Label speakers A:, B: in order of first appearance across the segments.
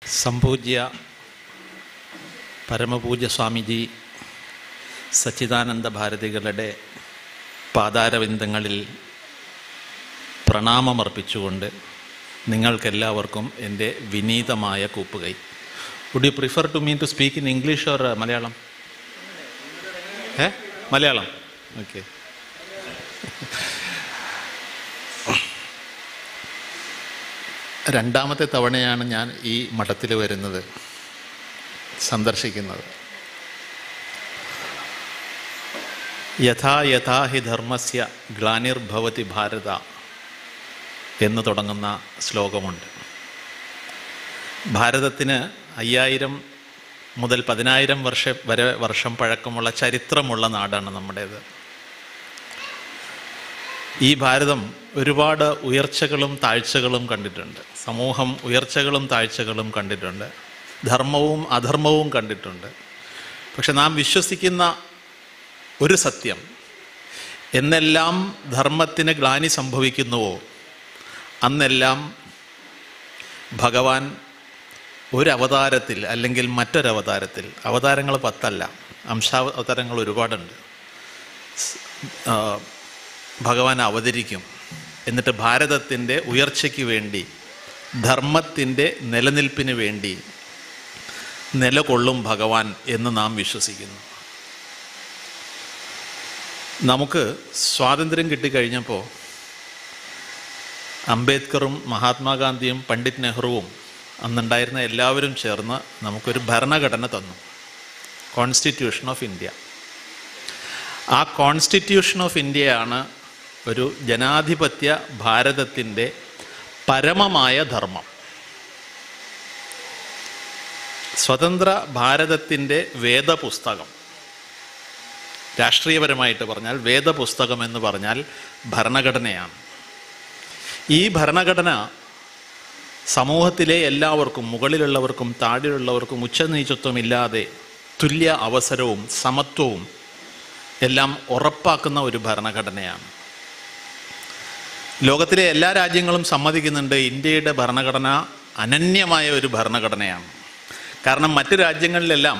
A: സംപൂജ്യ പരമപൂജ്യ സ്വാമിജി സച്ചിദാനന്ദ ഭാരതികളുടെ പാതാരവിന്ദങ്ങളിൽ പ്രണാമമർപ്പിച്ചുകൊണ്ട് നിങ്ങൾക്കെല്ലാവർക്കും എൻ്റെ വിനീതമായ കൂപ്പുകൈ would you prefer to me to speak in English or Malayalam ഏ മലയാളം ഓക്കെ രണ്ടാമത്തെ തവണയാണ് ഞാൻ ഈ മഠത്തിൽ വരുന്നത് സന്ദർശിക്കുന്നത് യഥാ യഥാ ഹി ധർമ്മസ്യ ഗ്ലാനിർഭവതി ഭാരത എന്ന് തുടങ്ങുന്ന ശ്ലോകമുണ്ട് ഭാരതത്തിന് അയ്യായിരം മുതൽ പതിനായിരം വർഷം വരെ വർഷം പഴക്കമുള്ള ചരിത്രമുള്ള നാടാണ് നമ്മുടേത് ഈ ഭാരതം ഒരുപാട് ഉയർച്ചകളും താഴ്ചകളും കണ്ടിട്ടുണ്ട് സമൂഹം ഉയർച്ചകളും താഴ്ചകളും കണ്ടിട്ടുണ്ട് ധർമ്മവും അധർമ്മവും കണ്ടിട്ടുണ്ട് പക്ഷെ നാം വിശ്വസിക്കുന്ന ഒരു സത്യം എന്നെല്ലാം ധർമ്മത്തിന് ഗ്ലാനി സംഭവിക്കുന്നുവോ അന്നെല്ലാം ഭഗവാൻ ഒരു അവതാരത്തിൽ അല്ലെങ്കിൽ മറ്റൊരവതാരത്തിൽ അവതാരങ്ങൾ പത്തല്ല അംശാവതാരങ്ങൾ ഒരുപാടുണ്ട് ആ, ഭഗവാൻ അവതരിക്കും എന്നിട്ട് ഭാരതത്തിൻ്റെ ഉയർച്ചയ്ക്ക് വേണ്ടി ധർമ്മത്തിൻ്റെ നിലനിൽപ്പിന് വേണ്ടി നിലകൊള്ളും ഭഗവാൻ എന്ന് നാം വിശ്വസിക്കുന്നു നമുക്ക് സ്വാതന്ത്ര്യം കിട്ടിക്കഴിഞ്ഞപ്പോൾ അംബേദ്കറും മഹാത്മാഗാന്ധിയും പണ്ഡിറ്റ് നെഹ്റുവും അന്നുണ്ടായിരുന്ന എല്ലാവരും ചേർന്ന് നമുക്കൊരു ഭരണഘടന തന്നു കോൺസ്റ്റിറ്റ്യൂഷൻ ഓഫ് ഇന്ത്യ ആ കോൺസ്റ്റിറ്റ്യൂഷൻ ഓഫ് ഇന്ത്യയാണ് ഒരു ജനാധിപത്യ ഭാരതത്തിൻ്റെ പരമമായ ധർമ്മം സ്വതന്ത്ര ഭാരതത്തിൻ്റെ വേദപുസ്തകം രാഷ്ട്രീയപരമായിട്ട് പറഞ്ഞാൽ വേദപുസ്തകം എന്ന് പറഞ്ഞാൽ ഭരണഘടനയാണ് ഈ ഭരണഘടന സമൂഹത്തിലെ എല്ലാവർക്കും മുകളിലുള്ളവർക്കും താഴെയുള്ളവർക്കും ഉച്ചനീചത്വമില്ലാതെ തുല്യ അവസരവും സമത്വവും എല്ലാം ഉറപ്പാക്കുന്ന ഒരു ഭരണഘടനയാണ് ലോകത്തിലെ എല്ലാ രാജ്യങ്ങളും സമ്മതിക്കുന്നുണ്ട് ഇന്ത്യയുടെ ഭരണഘടന അനന്യമായ ഒരു ഭരണഘടനയാണ് കാരണം മറ്റു രാജ്യങ്ങളിലെല്ലാം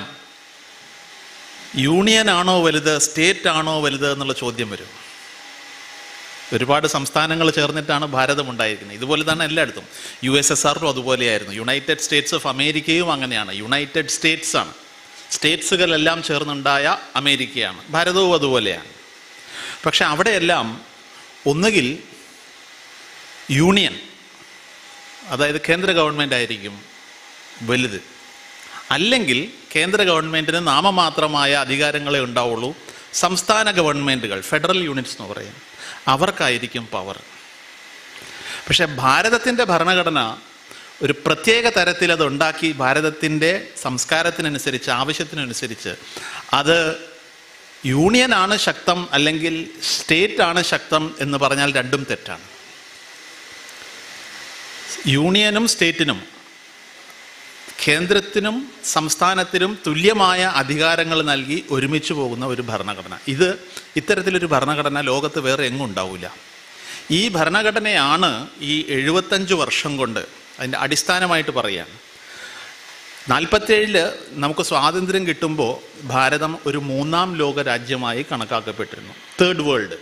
A: യൂണിയൻ ആണോ വലുത് സ്റ്റേറ്റ് ആണോ വലുത് എന്നുള്ള ചോദ്യം വരും ഒരുപാട് സംസ്ഥാനങ്ങൾ ചേർന്നിട്ടാണ് ഭാരതം ഉണ്ടായിരിക്കുന്നത് ഇതുപോലെ തന്നെ എല്ലായിടത്തും യു എസ് എസ് ആറിലും അതുപോലെയായിരുന്നു യുണൈറ്റഡ് സ്റ്റേറ്റ്സ് ഓഫ് അമേരിക്കയും അങ്ങനെയാണ് യുണൈറ്റഡ് സ്റ്റേറ്റ്സ് ആണ് സ്റ്റേറ്റ്സുകളെല്ലാം ചേർന്നുണ്ടായ അമേരിക്കയാണ് ഭാരതവും അതുപോലെയാണ് പക്ഷെ അവിടെയെല്ലാം ഒന്നുകിൽ യൂണിയൻ അതായത് കേന്ദ്ര ഗവൺമെൻറ് ആയിരിക്കും വലുത് അല്ലെങ്കിൽ കേന്ദ്ര ഗവൺമെൻറ്റിന് നാമമാത്രമായ അധികാരങ്ങളെ ഉണ്ടാവുള്ളൂ സംസ്ഥാന ഗവൺമെൻറ്റുകൾ ഫെഡറൽ യൂണിറ്റ്സ് എന്ന് പറയും അവർക്കായിരിക്കും പവർ പക്ഷെ ഭാരതത്തിൻ്റെ ഭരണഘടന ഒരു പ്രത്യേക തരത്തിൽ അത് ഉണ്ടാക്കി ഭാരതത്തിൻ്റെ സംസ്കാരത്തിനനുസരിച്ച് ആവശ്യത്തിനനുസരിച്ച് അത് യൂണിയനാണ് ശക്തം അല്ലെങ്കിൽ സ്റ്റേറ്റ് ആണ് ശക്തം എന്ന് പറഞ്ഞാൽ രണ്ടും തെറ്റാണ് യൂണിയനും സ്റ്റേറ്റിനും കേന്ദ്രത്തിനും സംസ്ഥാനത്തിനും തുല്യമായ അധികാരങ്ങൾ നൽകി ഒരുമിച്ച് പോകുന്ന ഒരു ഭരണഘടന ഇത് ഇത്തരത്തിലൊരു ഭരണഘടന ലോകത്ത് വേറെ എങ്ങും ഉണ്ടാവില്ല ഈ ഭരണഘടനയാണ് ഈ എഴുപത്തഞ്ച് വർഷം കൊണ്ട് അതിൻ്റെ അടിസ്ഥാനമായിട്ട് പറയാൻ നാൽപ്പത്തേഴില് നമുക്ക് സ്വാതന്ത്ര്യം കിട്ടുമ്പോൾ ഭാരതം ഒരു മൂന്നാം ലോക രാജ്യമായി കണക്കാക്കപ്പെട്ടിരുന്നു തേർഡ് വേൾഡ്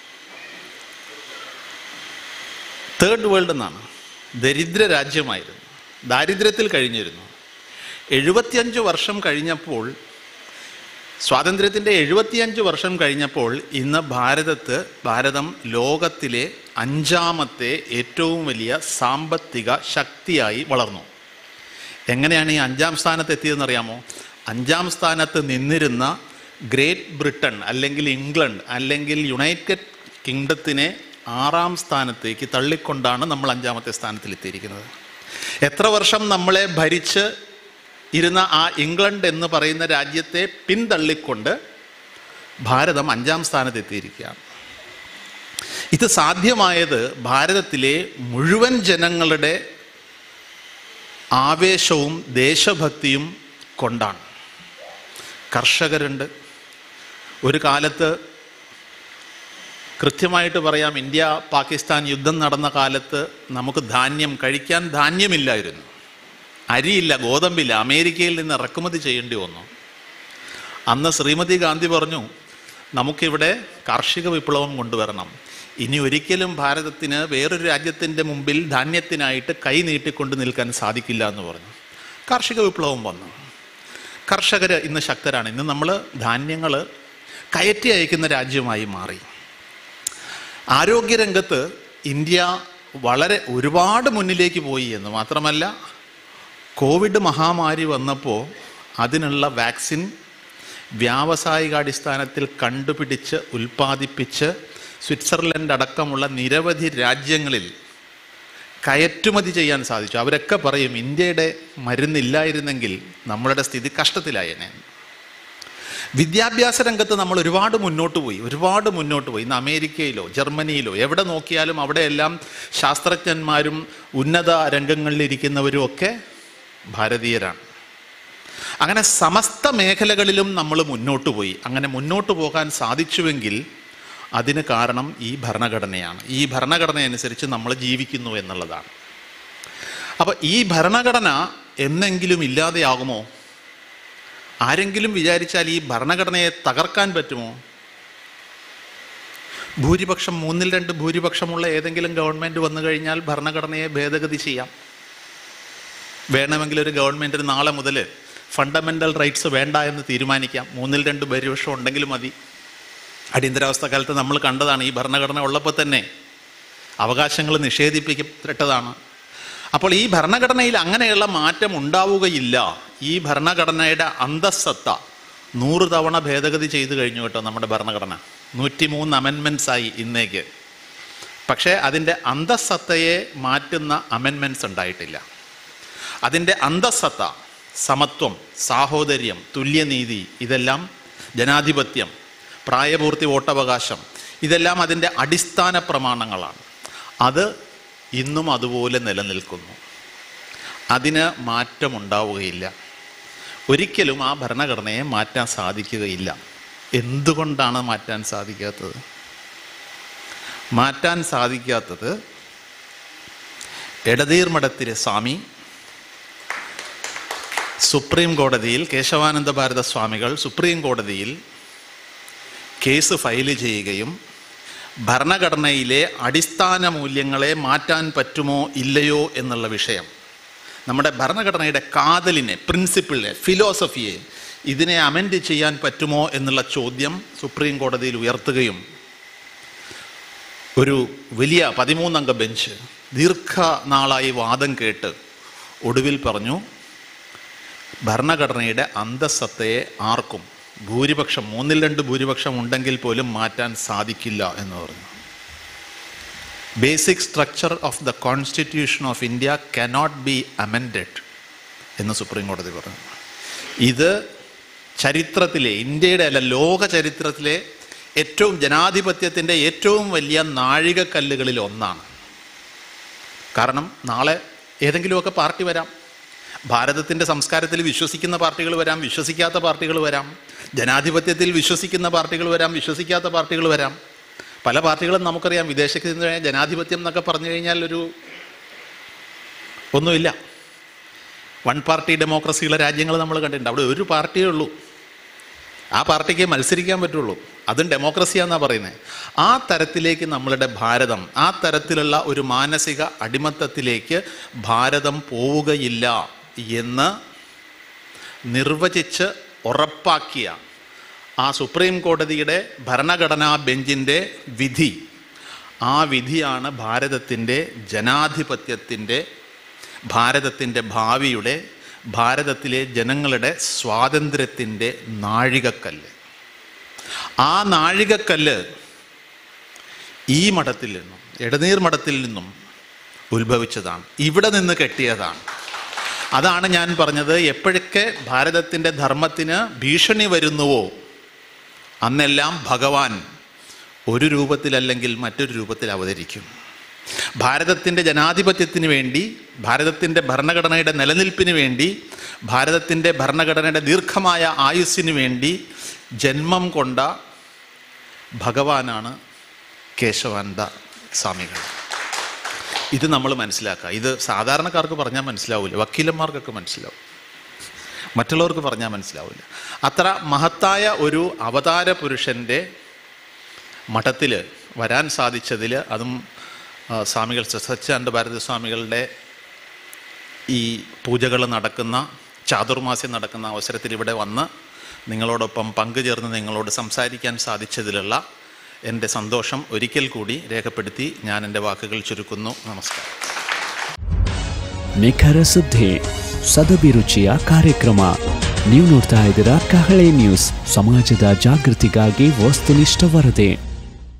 A: തേർഡ് വേൾഡ് എന്നാണ് ദരിദ്ര രാജ്യമായിരുന്നു ദാരിദ്ര്യത്തിൽ കഴിഞ്ഞിരുന്നു എഴുപത്തിയഞ്ച് വർഷം കഴിഞ്ഞപ്പോൾ സ്വാതന്ത്ര്യത്തിൻ്റെ എഴുപത്തിയഞ്ച് വർഷം കഴിഞ്ഞപ്പോൾ ഇന്ന് ഭാരതത്ത് ഭാരതം ലോകത്തിലെ അഞ്ചാമത്തെ ഏറ്റവും വലിയ സാമ്പത്തിക ശക്തിയായി വളർന്നു എങ്ങനെയാണ് ഈ അഞ്ചാം സ്ഥാനത്ത് എത്തിയതെന്ന് അറിയാമോ അഞ്ചാം സ്ഥാനത്ത് നിന്നിരുന്ന ഗ്രേറ്റ് ബ്രിട്ടൻ അല്ലെങ്കിൽ ഇംഗ്ലണ്ട് അല്ലെങ്കിൽ യുണൈറ്റഡ് കിങ്ഡത്തിനെ ആറാം സ്ഥാനത്തേക്ക് തള്ളിക്കൊണ്ടാണ് നമ്മൾ അഞ്ചാമത്തെ സ്ഥാനത്തിലെത്തിയിരിക്കുന്നത് എത്ര വർഷം നമ്മളെ ഭരിച്ച് ഇരുന്ന ആ ഇംഗ്ലണ്ട് എന്ന് പറയുന്ന രാജ്യത്തെ പിന്തള്ളിക്കൊണ്ട് ഭാരതം അഞ്ചാം സ്ഥാനത്തെത്തിയിരിക്കുകയാണ് ഇത് സാധ്യമായത് ഭാരതത്തിലെ മുഴുവൻ ജനങ്ങളുടെ ആവേശവും ദേശഭക്തിയും കൊണ്ടാണ് കർഷകരുണ്ട് ഒരു കാലത്ത് കൃത്യമായിട്ട് പറയാം ഇന്ത്യ പാകിസ്ഥാൻ യുദ്ധം നടന്ന കാലത്ത് നമുക്ക് ധാന്യം കഴിക്കാൻ ധാന്യമില്ലായിരുന്നു അരിയില്ല ഗോതമ്പില്ല അമേരിക്കയിൽ നിന്ന് ഇറക്കുമതി ചെയ്യേണ്ടി വന്നു അന്ന് ശ്രീമതി ഗാന്ധി പറഞ്ഞു നമുക്കിവിടെ കാർഷിക വിപ്ലവം കൊണ്ടുവരണം ഇനി ഒരിക്കലും ഭാരതത്തിന് വേറൊരു രാജ്യത്തിൻ്റെ മുമ്പിൽ ധാന്യത്തിനായിട്ട് കൈ നീട്ടിക്കൊണ്ട് നിൽക്കാൻ സാധിക്കില്ല എന്ന് പറഞ്ഞു കാർഷിക വിപ്ലവം വന്നു കർഷകർ ഇന്ന് ശക്തരാണ് ഇന്ന് നമ്മൾ ധാന്യങ്ങൾ കയറ്റി അയക്കുന്ന രാജ്യമായി മാറി ആരോഗ്യരംഗത്ത് ഇന്ത്യ വളരെ ഒരുപാട് മുന്നിലേക്ക് പോയി എന്ന് മാത്രമല്ല കോവിഡ് മഹാമാരി വന്നപ്പോൾ അതിനുള്ള വാക്സിൻ വ്യാവസായികാടിസ്ഥാനത്തിൽ കണ്ടുപിടിച്ച് ഉൽപ്പാദിപ്പിച്ച് സ്വിറ്റ്സർലൻഡ് അടക്കമുള്ള നിരവധി രാജ്യങ്ങളിൽ കയറ്റുമതി ചെയ്യാൻ സാധിച്ചു അവരൊക്കെ പറയും ഇന്ത്യയുടെ മരുന്നില്ലായിരുന്നെങ്കിൽ നമ്മളുടെ സ്ഥിതി കഷ്ടത്തിലായേനെ വിദ്യാഭ്യാസ രംഗത്ത് നമ്മൾ ഒരുപാട് മുന്നോട്ട് പോയി ഒരുപാട് മുന്നോട്ട് പോയി ഇന്ന് അമേരിക്കയിലോ ജർമ്മനിയിലോ എവിടെ നോക്കിയാലും അവിടെയെല്ലാം ശാസ്ത്രജ്ഞന്മാരും ഉന്നത രംഗങ്ങളിലിരിക്കുന്നവരും ഒക്കെ ഭാരതീയരാണ് അങ്ങനെ സമസ്ത മേഖലകളിലും നമ്മൾ മുന്നോട്ട് പോയി അങ്ങനെ മുന്നോട്ട് പോകാൻ സാധിച്ചുവെങ്കിൽ അതിന് കാരണം ഈ ഭരണഘടനയാണ് ഈ ഭരണഘടന അനുസരിച്ച് നമ്മൾ ജീവിക്കുന്നു എന്നുള്ളതാണ് അപ്പോൾ ഈ ഭരണഘടന എന്നെങ്കിലും ഇല്ലാതെയാകുമോ ആരെങ്കിലും വിചാരിച്ചാൽ ഈ ഭരണഘടനയെ തകർക്കാൻ പറ്റുമോ ഭൂരിപക്ഷം മൂന്നിൽ രണ്ട് ഭൂരിപക്ഷമുള്ള ഏതെങ്കിലും ഗവൺമെൻറ് വന്നു കഴിഞ്ഞാൽ ഭരണഘടനയെ ഭേദഗതി ചെയ്യാം വേണമെങ്കിൽ ഒരു ഗവൺമെൻറ്റിന് നാളെ മുതൽ ഫണ്ടമെൻ്റൽ റൈറ്റ്സ് വേണ്ട എന്ന് തീരുമാനിക്കാം മൂന്നിൽ രണ്ട് ഭൂരിപക്ഷം ഉണ്ടെങ്കിലും മതി അടിയന്തരാവസ്ഥ കാലത്ത് നമ്മൾ കണ്ടതാണ് ഈ ഭരണഘടന ഉള്ളപ്പോൾ തന്നെ അവകാശങ്ങൾ നിഷേധിപ്പിക്കപ്പെട്ടതാണ് അപ്പോൾ ഈ ഭരണഘടനയിൽ അങ്ങനെയുള്ള മാറ്റം ഉണ്ടാവുകയില്ല ഈ ഭരണഘടനയുടെ അന്തസ്സത്ത നൂറ് തവണ ഭേദഗതി ചെയ്തു കഴിഞ്ഞു കേട്ടോ നമ്മുടെ ഭരണഘടന നൂറ്റിമൂന്ന് അമെൻമെൻറ്റ്സ് ആയി ഇന്നേക്ക് പക്ഷേ അതിൻ്റെ അന്തസ്സത്തയെ മാറ്റുന്ന അമെൻമെൻറ്റ്സ് ഉണ്ടായിട്ടില്ല അതിൻ്റെ അന്തസ്സത്ത സമത്വം സാഹോദര്യം തുല്യനീതി ഇതെല്ലാം ജനാധിപത്യം പ്രായപൂർത്തി വോട്ടവകാശം ഇതെല്ലാം അതിൻ്റെ അടിസ്ഥാന പ്രമാണങ്ങളാണ് അത് ഇന്നും അതുപോലെ നിലനിൽക്കുന്നു അതിന് മാറ്റമുണ്ടാവുകയില്ല ഒരിക്കലും ആ ഭരണഘടനയെ മാറ്റാൻ സാധിക്കുകയില്ല എന്തുകൊണ്ടാണ് മാറ്റാൻ സാധിക്കാത്തത് മാറ്റാൻ സാധിക്കാത്തത് എടതീർമഠത്തിലെ സ്വാമി സുപ്രീം കോടതിയിൽ കേശവാനന്ദ ഭാരത സ്വാമികൾ സുപ്രീം കോടതിയിൽ കേസ് ഫയൽ ചെയ്യുകയും ഭരണഘടനയിലെ അടിസ്ഥാന മൂല്യങ്ങളെ മാറ്റാൻ പറ്റുമോ ഇല്ലയോ എന്നുള്ള വിഷയം നമ്മുടെ ഭരണഘടനയുടെ കാതലിനെ പ്രിൻസിപ്പിളിനെ ഫിലോസഫിയെ ഇതിനെ അമെൻഡ് ചെയ്യാൻ പറ്റുമോ എന്നുള്ള ചോദ്യം സുപ്രീം കോടതിയിൽ ഉയർത്തുകയും ഒരു വലിയ പതിമൂന്നംഗ ബെഞ്ച് ദീർഘനാളായി വാദം കേട്ട് ഒടുവിൽ പറഞ്ഞു ഭരണഘടനയുടെ അന്തസ്സത്തയെ ആർക്കും ഭൂരിപക്ഷം മൂന്നിൽ രണ്ട് ഭൂരിപക്ഷം ഉണ്ടെങ്കിൽ പോലും മാറ്റാൻ സാധിക്കില്ല എന്ന് പറഞ്ഞു basic structure of the constitution of India cannot be amended എന്ന് സുപ്രീം കോടതി പറഞ്ഞു ഇത് ചരിത്രത്തിലെ ഇന്ത്യയുടെ അല്ല ലോക ചരിത്രത്തിലെ ഏറ്റവും ജനാധിപത്യത്തിൻ്റെ ഏറ്റവും വലിയ നാഴികക്കല്ലുകളിൽ ഒന്നാണ് കാരണം നാളെ ഏതെങ്കിലുമൊക്കെ പാർട്ടി വരാം ഭാരതത്തിൻ്റെ സംസ്കാരത്തിൽ വിശ്വസിക്കുന്ന പാർട്ടികൾ വരാം വിശ്വസിക്കാത്ത പാർട്ടികൾ വരാം ജനാധിപത്യത്തിൽ വിശ്വസിക്കുന്ന പാർട്ടികൾ വരാം വിശ്വസിക്കാത്ത പാർട്ടികൾ വരാം പല പാർട്ടികളും നമുക്കറിയാം വിദേശത്ത് നിന്ന് കഴിഞ്ഞാൽ ജനാധിപത്യം എന്നൊക്കെ പറഞ്ഞു കഴിഞ്ഞാൽ ഒരു ഒന്നുമില്ല വൺ പാർട്ടി ഡെമോക്രസിയുള്ള രാജ്യങ്ങൾ നമ്മൾ കണ്ടിട്ടുണ്ട് അവിടെ ഒരു പാർട്ടിയേ ഉള്ളൂ ആ പാർട്ടിക്ക് മത്സരിക്കാൻ പറ്റുള്ളൂ അതും ഡെമോക്രസിയാന്നാണ് പറയുന്നത് ആ തരത്തിലേക്ക് നമ്മളുടെ ഭാരതം ആ തരത്തിലുള്ള ഒരു മാനസിക അടിമത്തത്തിലേക്ക് ഭാരതം പോവുകയില്ല എന്ന് നിർവചിച്ച് ഉറപ്പാക്കിയ ആ സുപ്രീം കോടതിയുടെ ഭരണഘടനാ ബെഞ്ചിൻ്റെ വിധി ആ വിധിയാണ് ഭാരതത്തിൻ്റെ ജനാധിപത്യത്തിൻ്റെ ഭാരതത്തിൻ്റെ ഭാവിയുടെ ഭാരതത്തിലെ ജനങ്ങളുടെ സ്വാതന്ത്ര്യത്തിൻ്റെ നാഴികക്കല്ല് ആ നാഴികക്കല്ല് ഈ മഠത്തിൽ നിന്നും എടനീർ മഠത്തിൽ നിന്നും ഉത്ഭവിച്ചതാണ് ഇവിടെ നിന്ന് കെട്ടിയതാണ് അതാണ് ഞാൻ പറഞ്ഞത് എപ്പോഴൊക്കെ ഭാരതത്തിൻ്റെ ധർമ്മത്തിന് ഭീഷണി വരുന്നുവോ അന്നെല്ലാം ഭഗവാൻ ഒരു രൂപത്തിലല്ലെങ്കിൽ മറ്റൊരു രൂപത്തിൽ അവതരിക്കും ഭാരതത്തിൻ്റെ ജനാധിപത്യത്തിന് വേണ്ടി ഭാരതത്തിൻ്റെ ഭരണഘടനയുടെ നിലനിൽപ്പിന് വേണ്ടി ഭാരതത്തിൻ്റെ ഭരണഘടനയുടെ ദീർഘമായ ആയുസ്സിന് വേണ്ടി ജന്മം കൊണ്ട ഭഗവാനാണ് കേശവാനന്ദ സ്വാമികൾ ഇത് നമ്മൾ മനസ്സിലാക്കുക ഇത് സാധാരണക്കാർക്ക് പറഞ്ഞാൽ മനസ്സിലാവില്ല വക്കീലന്മാർക്കൊക്കെ മനസ്സിലാവും മറ്റുള്ളവർക്ക് പറഞ്ഞാൽ മനസ്സിലാവില്ല അത്ര മഹത്തായ ഒരു അവതാര പുരുഷൻ്റെ മഠത്തിൽ വരാൻ സാധിച്ചതിൽ അതും ആ, സ്വാമികൾ സച്ചിദാനന്ദ ഭാരതി സ്വാമികളുടെ ഈ പൂജകൾ നടക്കുന്ന ചാതുർമാസ്യം നടക്കുന്ന അവസരത്തിൽ ഇവിടെ വന്ന് നിങ്ങളോടൊപ്പം പങ്കുചേർന്ന് നിങ്ങളോട് സംസാരിക്കാൻ സാധിച്ചതിലുള്ള എൻ്റെ സന്തോഷം ഒരിക്കൽ കൂടി രേഖപ്പെടുത്തി ഞാൻ എൻ്റെ വാക്കുകൾ ചുരുക്കുന്നു ನಮಸ್ಕಾರ
B: ನಿಖರ ಸುದ್ದಿ ಸದಭಿರುಚಿಯ ಕಾರ್ಯಕ್ರಮ ನೀವು ನೋಡ್ತಾ ಇದ್ದೀರಾ ಕಹಳೆ ನ್ಯೂಸ್ ಸಮಾಜದ ಜಾಗೃತಿಗಾಗಿ ವಸ್ತುನಿಷ್ಠ ವರದಿ